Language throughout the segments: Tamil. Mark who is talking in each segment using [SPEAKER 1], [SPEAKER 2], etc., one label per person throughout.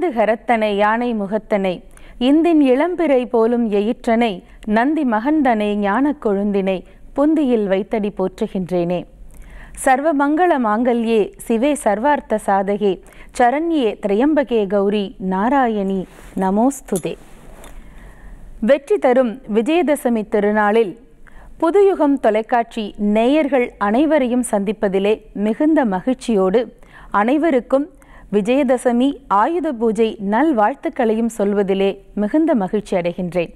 [SPEAKER 1] கரத்தனை யானை முகத்தனை இந்தின் இளம்பிறை போலும் எயிற்றனை நந்தி மகந்தனை ஞானக் கொழுந்தினை புந்தியில் வைத்தடி போற்றுகின்றேனே சர்வமங்கள மாங்கல்யே சிவே சர்வார்த்த சாதகே சரண்யே திரையம்பகே கௌரி நாராயணி நமோஸ்துதே வெற்றி தரும் விஜயதசமி திருநாளில் புதுயுகம் தொலைக்காட்சி நேயர்கள் அனைவரையும் சந்திப்பதிலே மிகுந்த மகிழ்ச்சியோடு அனைவருக்கும் விஜயதசமி ஆயுத பூஜை நல்வாழ்த்துக்களையும் சொல்வதிலே மிகுந்த மகிழ்ச்சி அடைகின்றேன்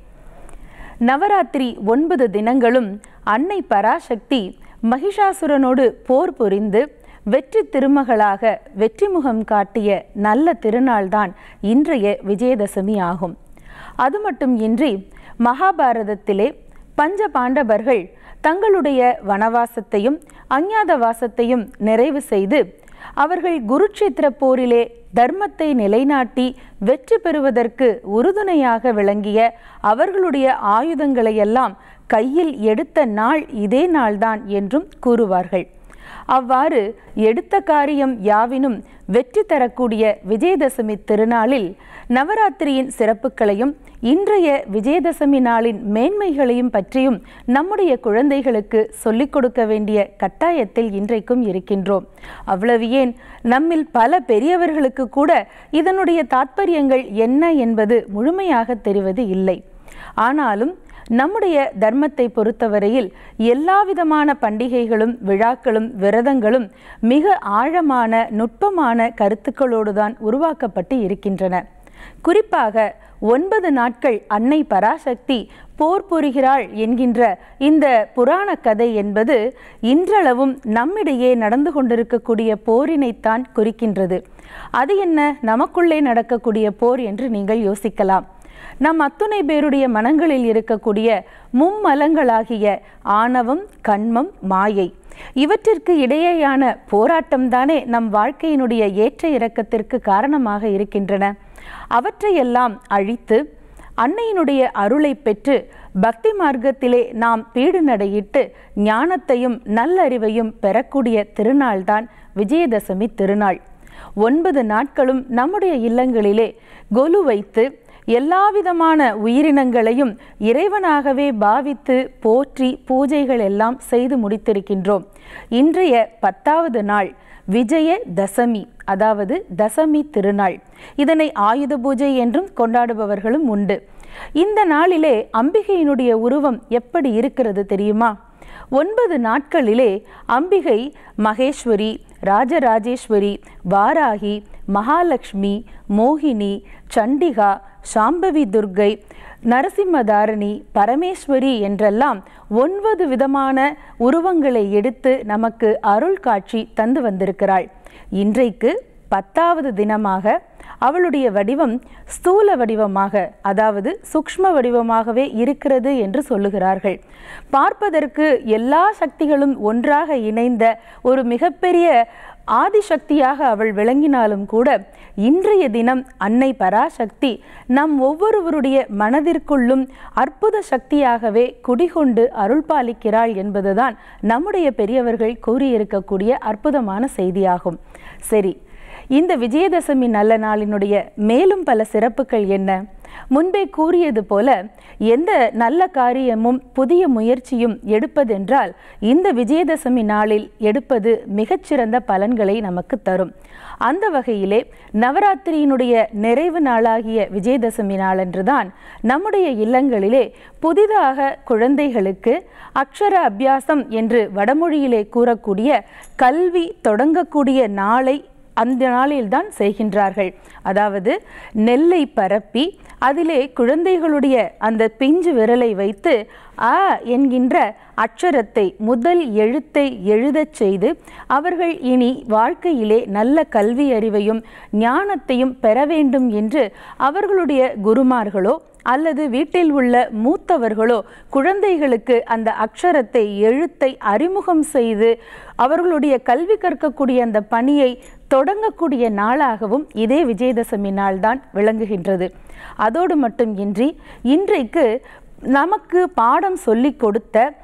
[SPEAKER 1] நவராத்திரி ஒன்பது தினங்களும் அன்னை பராசக்தி மகிஷாசுரனோடு போர் புரிந்து வெற்றி திருமகளாக வெற்றி முகம் காட்டிய நல்ல திருநாள்தான் இன்றைய விஜயதசமி ஆகும் அது மட்டும் இன்றி மகாபாரதத்திலே பஞ்ச பாண்டவர்கள் தங்களுடைய வனவாசத்தையும் அஞ்ஞாதவாசத்தையும் நிறைவு செய்து அவர்கள் குருட்சேத்திர போரிலே தர்மத்தை நிலைநாட்டி வெற்றி பெறுவதற்கு உறுதுணையாக விளங்கிய அவர்களுடைய ஆயுதங்களையெல்லாம் கையில் எடுத்த நாள் இதே நாள்தான் என்றும் கூறுவார்கள் அவ்வாறு எடுத்த காரியம் யாவினும் வெற்றி தரக்கூடிய விஜயதசமி திருநாளில் நவராத்திரியின் சிறப்புகளையும் இன்றைய விஜயதசமி நாளின் மேன்மைகளையும் பற்றியும் நம்முடைய குழந்தைகளுக்கு சொல்லிக் கொடுக்க வேண்டிய கட்டாயத்தில் இன்றைக்கும் இருக்கின்றோம் அவ்வளவு ஏன் நம்மில் பல பெரியவர்களுக்கு கூட இதனுடைய தாத்பரியங்கள் என்ன என்பது முழுமையாக தெரிவது இல்லை ஆனாலும் நம்முடைய தர்மத்தை பொறுத்தவரையில் எல்லா விதமான பண்டிகைகளும் விழாக்களும் விரதங்களும் மிக ஆழமான நுட்பமான கருத்துக்களோடுதான் உருவாக்கப்பட்டு இருக்கின்றன குறிப்பாக ஒன்பது நாட்கள் அன்னை பராசக்தி போர் புரிகிறாள் என்கின்ற இந்த புராண கதை என்பது இன்றளவும் நம்மிடையே நடந்து கொண்டிருக்கக்கூடிய போரினைத்தான் குறிக்கின்றது அது என்ன நமக்குள்ளே நடக்கக்கூடிய போர் என்று நீங்கள் யோசிக்கலாம் நம் அத்துணை பேருடைய மனங்களில் இருக்கக்கூடிய மும்மலங்களாகிய ஆணவம் கண்மம் மாயை இவற்றிற்கு இடையேயான போராட்டம்தானே நம் வாழ்க்கையினுடைய ஏற்ற இறக்கத்திற்கு காரணமாக இருக்கின்றன அவற்றையெல்லாம் அழித்து அன்னையினுடைய அருளை பெற்று பக்தி மார்க்கத்திலே நாம் பீடு நடையிட்டு ஞானத்தையும் நல்லறிவையும் பெறக்கூடிய திருநாள்தான் விஜயதசமி திருநாள் ஒன்பது நாட்களும் நம்முடைய இல்லங்களிலே கொலு வைத்து எல்லாவிதமான உயிரினங்களையும் இறைவனாகவே பாவித்து போற்றி பூஜைகள் எல்லாம் செய்து முடித்திருக்கின்றோம் இன்றைய பத்தாவது நாள் விஜய தசமி அதாவது தசமி திருநாள் இதனை ஆயுத பூஜை என்றும் கொண்டாடுபவர்களும் உண்டு இந்த நாளிலே அம்பிகையினுடைய உருவம் எப்படி இருக்கிறது தெரியுமா ஒன்பது நாட்களிலே அம்பிகை மகேஸ்வரி ராஜராஜேஸ்வரி வாராகி மகாலட்சுமி மோகினி சண்டிகா சாம்பவி துர்கை நரசிம்மதாரணி பரமேஸ்வரி என்றெல்லாம் ஒன்பது விதமான உருவங்களை எடுத்து நமக்கு அருள் காட்சி தந்து வந்திருக்கிறாள் இன்றைக்கு பத்தாவது தினமாக அவளுடைய வடிவம் ஸ்தூல வடிவமாக அதாவது சூக்ஷ்ம வடிவமாகவே இருக்கிறது என்று சொல்லுகிறார்கள் பார்ப்பதற்கு எல்லா சக்திகளும் ஒன்றாக இணைந்த ஒரு மிகப்பெரிய ஆதிசக்தியாக அவள் விளங்கினாலும் கூட இன்றைய தினம் அன்னை பராசக்தி நம் ஒவ்வொருவருடைய மனதிற்குள்ளும் அற்புத சக்தியாகவே குடிகொண்டு அருள் பாலிக்கிறாள் என்பதுதான் நம்முடைய பெரியவர்கள் கூறியிருக்கக்கூடிய அற்புதமான செய்தியாகும் சரி இந்த விஜயதசமி நல்ல நாளினுடைய மேலும் பல சிறப்புகள் என்ன முன்பே கூறியது போல எந்த நல்ல காரியமும் புதிய முயற்சியும் எடுப்பதென்றால் இந்த விஜயதசமி நாளில் எடுப்பது மிகச்சிறந்த பலன்களை நமக்கு தரும் அந்த வகையிலே நவராத்திரியினுடைய நிறைவு நாளாகிய விஜயதசமி நாளன்றுதான் நம்முடைய இல்லங்களிலே புதிதாக குழந்தைகளுக்கு அக்ஷர அபியாசம் என்று வடமொழியிலே கூறக்கூடிய கல்வி தொடங்கக்கூடிய நாளை அந்த நாளில்தான் செய்கின்றார்கள் அதாவது நெல்லை பரப்பி அதிலே குழந்தைகளுடைய அந்த பிஞ்சு விரலை வைத்து அ என்கின்ற அட்சரத்தை முதல் எழுத்தை எழுதச் செய்து அவர்கள் இனி வாழ்க்கையிலே நல்ல கல்வி அறிவையும் ஞானத்தையும் பெற வேண்டும் என்று அவர்களுடைய குருமார்களோ அல்லது வீட்டில் உள்ள மூத்தவர்களோ குழந்தைகளுக்கு அந்த அக்ஷரத்தை எழுத்தை அறிமுகம் செய்து அவர்களுடைய கல்வி கற்கக்கூடிய அந்த பணியை தொடங்கக்கூடிய நாளாகவும் இதே விஜயதசமி நாள்தான் விளங்குகின்றது அதோடு மட்டும் இன்றி இன்றைக்கு நமக்கு பாடம் சொல்லிக் கொடுத்த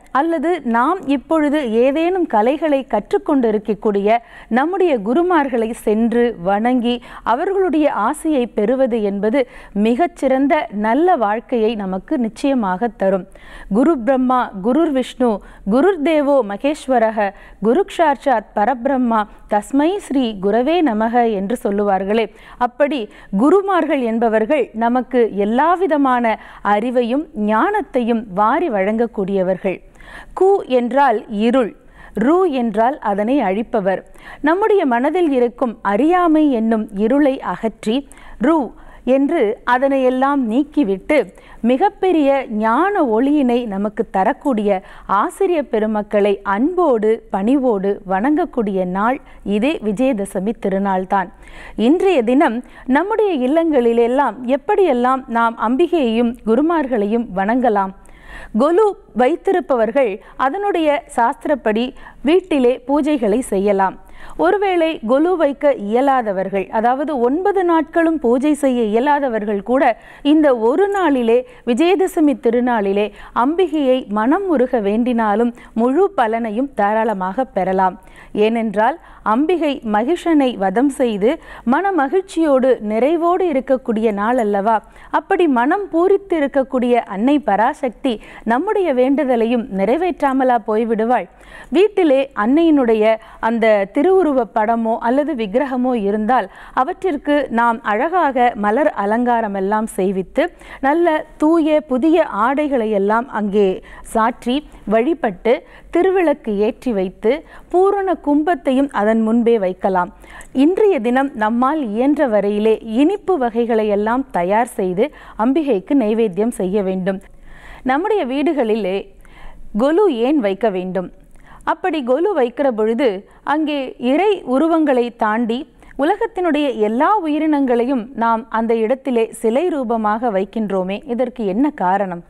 [SPEAKER 1] அல்லது நாம் இப்பொழுது ஏதேனும் கலைகளை கற்றுக்கொண்டிருக்கக்கூடிய நம்முடைய குருமார்களை சென்று வணங்கி அவர்களுடைய ஆசையை பெறுவது என்பது மிகச்சிறந்த நல்ல வாழ்க்கையை நமக்கு நிச்சயமாக தரும் குரு பிரம்மா குருர் விஷ்ணு குருர் தேவோ மகேஸ்வரக குரு சாட்சாத் பரபிரம்மா தஸ்மை ஸ்ரீ குரவே நமக என்று சொல்லுவார்களே அப்படி குருமார்கள் என்பவர்கள் நமக்கு எல்லாவிதமான அறிவையும் ஞானத்தையும் வாரி வழங்கக்கூடியவர்கள் கு என்றால் இருள் ரு என்றால் அதனை அழிப்பவர் நம்முடைய மனதில் இருக்கும் அறியாமை என்னும் இருளை அகற்றி ரு என்று அதனையெல்லாம் நீக்கிவிட்டு மிகப்பெரிய ஞான ஒளியினை நமக்கு தரக்கூடிய ஆசிரிய பெருமக்களை அன்போடு பணிவோடு வணங்கக்கூடிய நாள் இதே விஜயதசமி திருநாள்தான் இன்றைய தினம் நம்முடைய இல்லங்களிலெல்லாம் எப்படியெல்லாம் நாம் அம்பிகையையும் குருமார்களையும் வணங்கலாம் கொலு வைத்திருப்பவர்கள் அதனுடைய சாஸ்திரப்படி வீட்டிலே பூஜைகளை செய்யலாம் ஒருவேளை கொலு வைக்க இயலாதவர்கள் அதாவது ஒன்பது நாட்களும் பூஜை செய்ய இயலாதவர்கள் கூட இந்த ஒரு நாளிலே விஜயதசமி திருநாளிலே அம்பிகையை மனம் உருக வேண்டினாலும் முழு பலனையும் தாராளமாக பெறலாம் ஏனென்றால் அம்பிகை மகிஷனை வதம் செய்து மன மகிழ்ச்சியோடு நிறைவோடு இருக்கக்கூடிய நாள் அல்லவா அப்படி மனம் பூரித்து இருக்கக்கூடிய அன்னை பராசக்தி நம்முடைய வேண்டுதலையும் நிறைவேற்றாமலா போய்விடுவாள் வீட்டிலே அன்னையினுடைய அந்த திருவுருவ படமோ அல்லது விக்கிரகமோ இருந்தால் அவற்றிற்கு நாம் அழகாக மலர் அலங்காரம் எல்லாம் செய்வித்து நல்ல தூய புதிய ஆடைகளை எல்லாம் அங்கே சாற்றி வழிபட்டு திருவிளக்கு ஏற்றி வைத்து பூரண கும்பத்தையும் அதன் முன்பே வைக்கலாம் இன்றைய தினம் நம்மால் இயன்ற வரையிலே இனிப்பு வகைகளை எல்லாம் தயார் செய்து அம்பிகைக்கு நைவேத்தியம் செய்ய வேண்டும் நம்முடைய வீடுகளிலே கொலு ஏன் வைக்க வேண்டும் அப்படி கொலு வைக்கிற பொழுது அங்கே இறை உருவங்களை தாண்டி உலகத்தினுடைய எல்லா உயிரினங்களையும் நாம் அந்த இடத்திலே சிலை ரூபமாக வைக்கின்றோமே இதற்கு என்ன காரணம்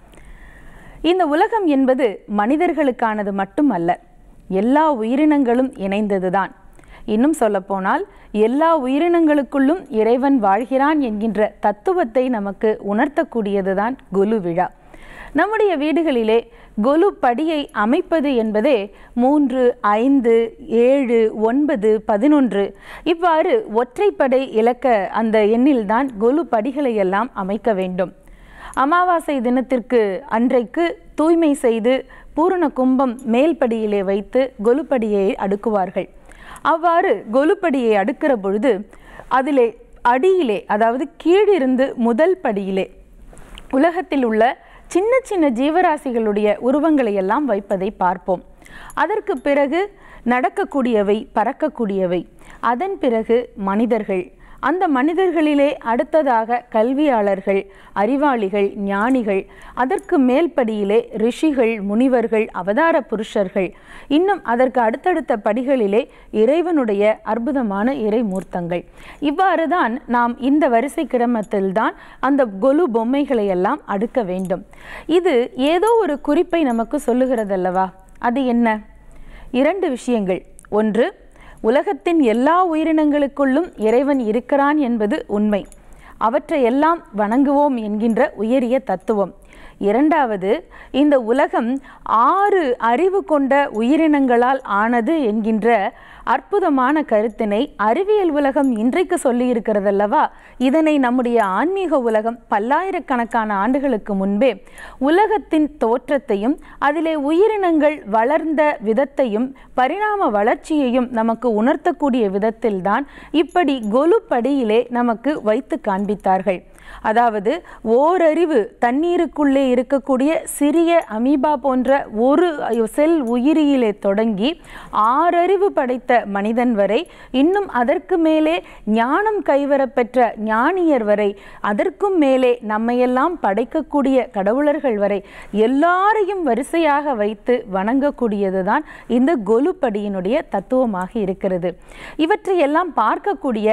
[SPEAKER 1] இந்த உலகம் என்பது மனிதர்களுக்கானது மட்டும் அல்ல எல்லா உயிரினங்களும் இணைந்ததுதான் இன்னும் சொல்லப்போனால் எல்லா உயிரினங்களுக்குள்ளும் இறைவன் வாழ்கிறான் என்கின்ற தத்துவத்தை நமக்கு உணர்த்தக்கூடியதுதான் கொலு விழா நம்முடைய வீடுகளிலே கொலு படியை அமைப்பது என்பதே மூன்று ஐந்து ஏழு ஒன்பது பதினொன்று இவ்வாறு ஒற்றைப்படை இலக்க அந்த எண்ணில்தான் கொலு படிகளை எல்லாம் அமைக்க வேண்டும் அமாவாசை தினத்திற்கு அன்றைக்கு தூய்மை செய்து பூரண கும்பம் மேல்படியிலே வைத்து கொலுப்படியை அடுக்குவார்கள் அவ்வாறு கொலுப்படியை அடுக்கிற பொழுது அதிலே அடியிலே அதாவது கீழிருந்து முதல் படியிலே உலகத்தில் உள்ள சின்ன சின்ன ஜீவராசிகளுடைய உருவங்களை எல்லாம் வைப்பதை பார்ப்போம் அதற்கு பிறகு நடக்கக்கூடியவை பறக்கக்கூடியவை அதன் பிறகு மனிதர்கள் அந்த மனிதர்களிலே அடுத்ததாக கல்வியாளர்கள் அறிவாளிகள் ஞானிகள் அதற்கு மேல்படியிலே ரிஷிகள் முனிவர்கள் அவதார புருஷர்கள் இன்னும் அதற்கு அடுத்தடுத்த படிகளிலே இறைவனுடைய அற்புதமான இறைமூர்த்தங்கள் இவ்வாறு தான் நாம் இந்த வரிசை கிரமத்தில்தான் அந்த கொலு பொம்மைகளை எல்லாம் அடுக்க வேண்டும் இது ஏதோ ஒரு குறிப்பை நமக்கு சொல்லுகிறதல்லவா அது என்ன இரண்டு விஷயங்கள் ஒன்று உலகத்தின் எல்லா உயிரினங்களுக்குள்ளும் இறைவன் இருக்கிறான் என்பது உண்மை அவற்றையெல்லாம் வணங்குவோம் என்கின்ற உயரிய தத்துவம் இரண்டாவது இந்த உலகம் ஆறு அறிவு கொண்ட உயிரினங்களால் ஆனது என்கின்ற அற்புதமான கருத்தினை அறிவியல் உலகம் இன்றைக்கு சொல்லி இருக்கிறதல்லவா இதனை நம்முடைய ஆன்மீக உலகம் பல்லாயிரக்கணக்கான ஆண்டுகளுக்கு முன்பே உலகத்தின் தோற்றத்தையும் அதிலே உயிரினங்கள் வளர்ந்த விதத்தையும் பரிணாம வளர்ச்சியையும் நமக்கு உணர்த்தக்கூடிய விதத்தில்தான் இப்படி கொலுப்படியிலே நமக்கு வைத்து காண்பித்தார்கள் அதாவது ஓரறிவு தண்ணீருக்குள்ளே இருக்கக்கூடிய சிறிய அமீபா போன்ற ஒரு செல் உயிரியிலே தொடங்கி ஆறறிவு படைத்த மனிதன் வரை இன்னும் அதற்கு மேலே ஞானம் கைவரப்பெற்ற ஞானியர் வரை அதற்கும் மேலே நம்மையெல்லாம் படைக்கக்கூடிய கடவுளர்கள் வரை எல்லாரையும் வரிசையாக வைத்து வணங்கக்கூடியதுதான் இந்த கொலுப்படியினுடைய தத்துவமாக இருக்கிறது இவற்றையெல்லாம் பார்க்கக்கூடிய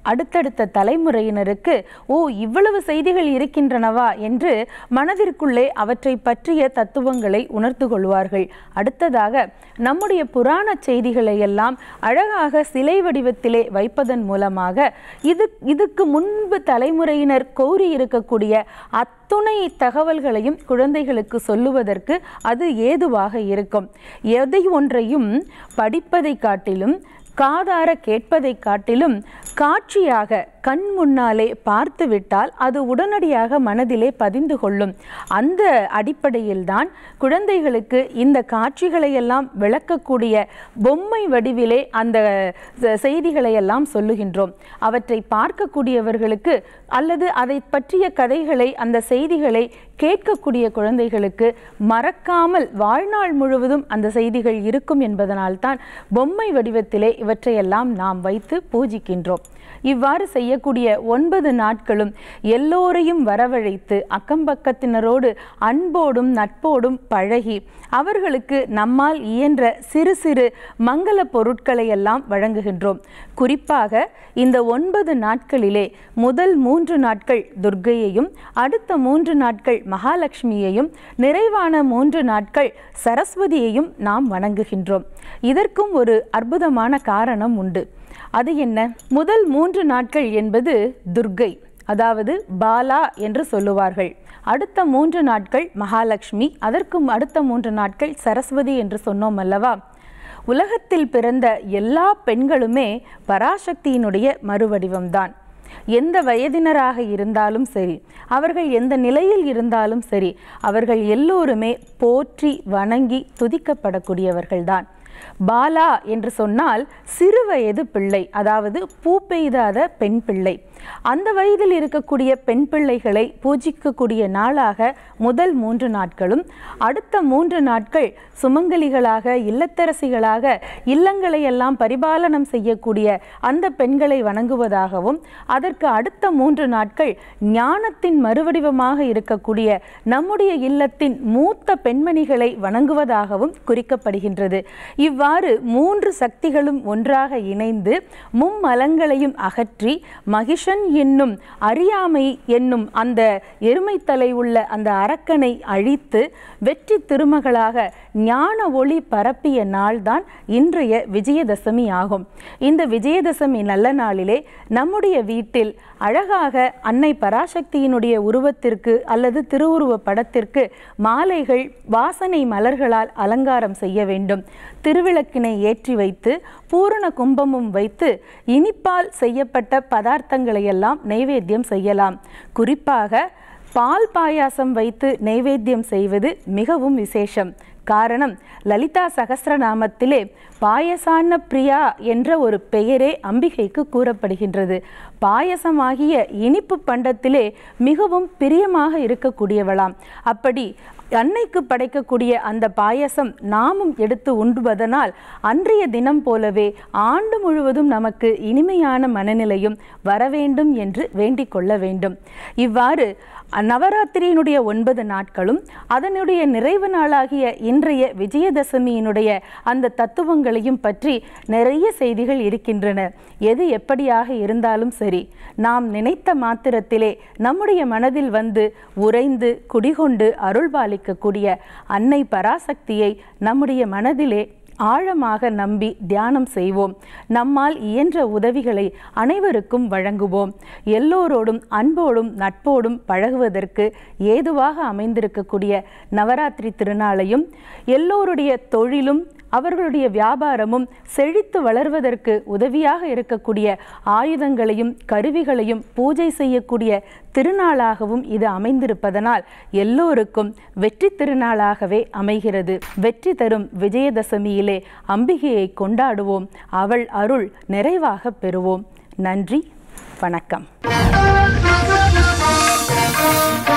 [SPEAKER 1] அடுத்தடுத்த தலைமுறையினருக்கு ஓ இவ்வளவு செய்திகள் இருக்கின்றனவா என்று மனதிற்குள்ளே அவற்றை பற்றிய தத்துவங்களை உணர்த்து கொள்வார்கள் அடுத்ததாக நம்முடைய புராண செய்திகளை எல்லாம் அழகாக சிலை வடிவத்திலே வைப்பதன் மூலமாக இது இதுக்கு முன்பு தலைமுறையினர் கோரி இருக்கக்கூடிய அத்துணை தகவல்களையும் குழந்தைகளுக்கு சொல்லுவதற்கு அது ஏதுவாக இருக்கும் எதை ஒன்றையும் படிப்பதை காட்டிலும் காதார கேட்பதை காட்டிலும் காட்சியாக கண் முன்னாலே பார்த்து விட்டால் அது உடனடியாக மனதிலே பதிந்து கொள்ளும் அந்த அடிப்படையில்தான் குழந்தைகளுக்கு இந்த காட்சிகளை எல்லாம் விளக்கக்கூடிய பொம்மை வடிவிலே அந்த ச- செய்திகளை எல்லாம் சொல்லுகின்றோம் அவற்றை பார்க்கக்கூடியவர்களுக்கு அல்லது அதை பற்றிய கதைகளை அந்த செய்திகளை கேட்கக்கூடிய குழந்தைகளுக்கு மறக்காமல் வாழ்நாள் முழுவதும் அந்த செய்திகள் இருக்கும் என்பதனால்தான் பொம்மை வடிவத்திலே இவற்றையெல்லாம் நாம் வைத்து பூஜிக்கின்றோம் இவ்வாறு செய்யக்கூடிய ஒன்பது நாட்களும் எல்லோரையும் வரவழைத்து அக்கம்பக்கத்தினரோடு அன்போடும் நட்போடும் பழகி அவர்களுக்கு நம்மால் இயன்ற சிறு சிறு மங்கள பொருட்களை எல்லாம் வழங்குகின்றோம் குறிப்பாக இந்த ஒன்பது நாட்களிலே முதல் மூன்று நாட்கள் துர்க்கையையும் அடுத்த மூன்று நாட்கள் மகாலட்சுமியையும் நிறைவான மூன்று நாட்கள் சரஸ்வதியையும் நாம் வணங்குகின்றோம் இதற்கும் ஒரு அற்புதமான காரணம் உண்டு அது என்ன முதல் மூன்று நாட்கள் என்பது துர்க்கை அதாவது பாலா என்று சொல்லுவார்கள் அடுத்த மூன்று நாட்கள் மகாலட்சுமி அதற்கும் அடுத்த மூன்று நாட்கள் சரஸ்வதி என்று சொன்னோம் அல்லவா உலகத்தில் பிறந்த எல்லா பெண்களுமே பராசக்தியினுடைய மறுவடிவம்தான் எந்த வயதினராக இருந்தாலும் சரி அவர்கள் எந்த நிலையில் இருந்தாலும் சரி அவர்கள் எல்லோருமே போற்றி வணங்கி துதிக்கப்படக்கூடியவர்கள்தான் பாலா என்று சொன்னால் சிறு வயது பிள்ளை அதாவது பூ பெய்தாத பெண் பிள்ளை அந்த வயதில் இருக்கக்கூடிய பெண் பிள்ளைகளை பூஜிக்கக்கூடிய நாளாக முதல் மூன்று நாட்களும் அடுத்த மூன்று நாட்கள் சுமங்கலிகளாக இல்லத்தரசிகளாக இல்லங்களை எல்லாம் பரிபாலனம் செய்யக்கூடிய அந்த பெண்களை வணங்குவதாகவும் அதற்கு அடுத்த மூன்று நாட்கள் ஞானத்தின் மறுவடிவமாக இருக்கக்கூடிய நம்முடைய இல்லத்தின் மூத்த பெண்மணிகளை வணங்குவதாகவும் குறிக்கப்படுகின்றது இவ்வாறு மூன்று சக்திகளும் ஒன்றாக இணைந்து மும்மலங்களையும் அகற்றி மகிஷன் என்னும் அறியாமை என்னும் அந்த எருமைத்தலை உள்ள அந்த அரக்கனை அழித்து வெற்றி திருமகளாக ஞான ஒளி பரப்பிய நாள்தான் இன்றைய விஜயதசமி ஆகும் இந்த விஜயதசமி நல்ல நாளிலே நம்முடைய வீட்டில் அழகாக அன்னை பராசக்தியினுடைய உருவத்திற்கு அல்லது திருவுருவ படத்திற்கு மாலைகள் வாசனை மலர்களால் அலங்காரம் செய்ய வேண்டும் திருவிளக்கினை ஏற்றி வைத்து பூரண கும்பமும் வைத்து இனிப்பால் செய்யப்பட்ட பதார்த்தங்களை எல்லாம் நைவேத்தியம் செய்யலாம் குறிப்பாக பால் பாயாசம் வைத்து நைவேத்தியம் செய்வது மிகவும் விசேஷம் காரணம் லலிதா சகஸ்ரநாமத்திலே பாயசான பிரியா என்ற ஒரு பெயரே அம்பிகைக்கு கூறப்படுகின்றது பாயசமாகிய இனிப்பு பண்டத்திலே மிகவும் பிரியமாக இருக்கக்கூடியவளாம் அப்படி அன்னைக்கு படைக்கக்கூடிய அந்த பாயசம் நாமும் எடுத்து உண்பதனால் அன்றைய தினம் போலவே ஆண்டு முழுவதும் நமக்கு இனிமையான மனநிலையும் வர வேண்டும் என்று வேண்டிக் கொள்ள வேண்டும் இவ்வாறு நவராத்திரியினுடைய ஒன்பது நாட்களும் அதனுடைய நிறைவு நாளாகிய இன்றைய விஜயதசமியினுடைய அந்த தத்துவங்களையும் பற்றி நிறைய செய்திகள் இருக்கின்றன எது எப்படியாக இருந்தாலும் சரி நாம் நினைத்த மாத்திரத்திலே நம்முடைய மனதில் வந்து உறைந்து குடிகொண்டு அருள்பாலிக்கக்கூடிய அன்னை பராசக்தியை நம்முடைய மனதிலே ஆழமாக நம்பி தியானம் செய்வோம் நம்மால் இயன்ற உதவிகளை அனைவருக்கும் வழங்குவோம் எல்லோரோடும் அன்போடும் நட்போடும் பழகுவதற்கு ஏதுவாக அமைந்திருக்கக்கூடிய நவராத்திரி திருநாளையும் எல்லோருடைய தொழிலும் அவர்களுடைய வியாபாரமும் செழித்து வளர்வதற்கு உதவியாக இருக்கக்கூடிய ஆயுதங்களையும் கருவிகளையும் பூஜை செய்யக்கூடிய திருநாளாகவும் இது அமைந்திருப்பதனால் எல்லோருக்கும் வெற்றி திருநாளாகவே அமைகிறது வெற்றி தரும் விஜயதசமியிலே அம்பிகையை கொண்டாடுவோம் அவள் அருள் நிறைவாக பெறுவோம் நன்றி வணக்கம்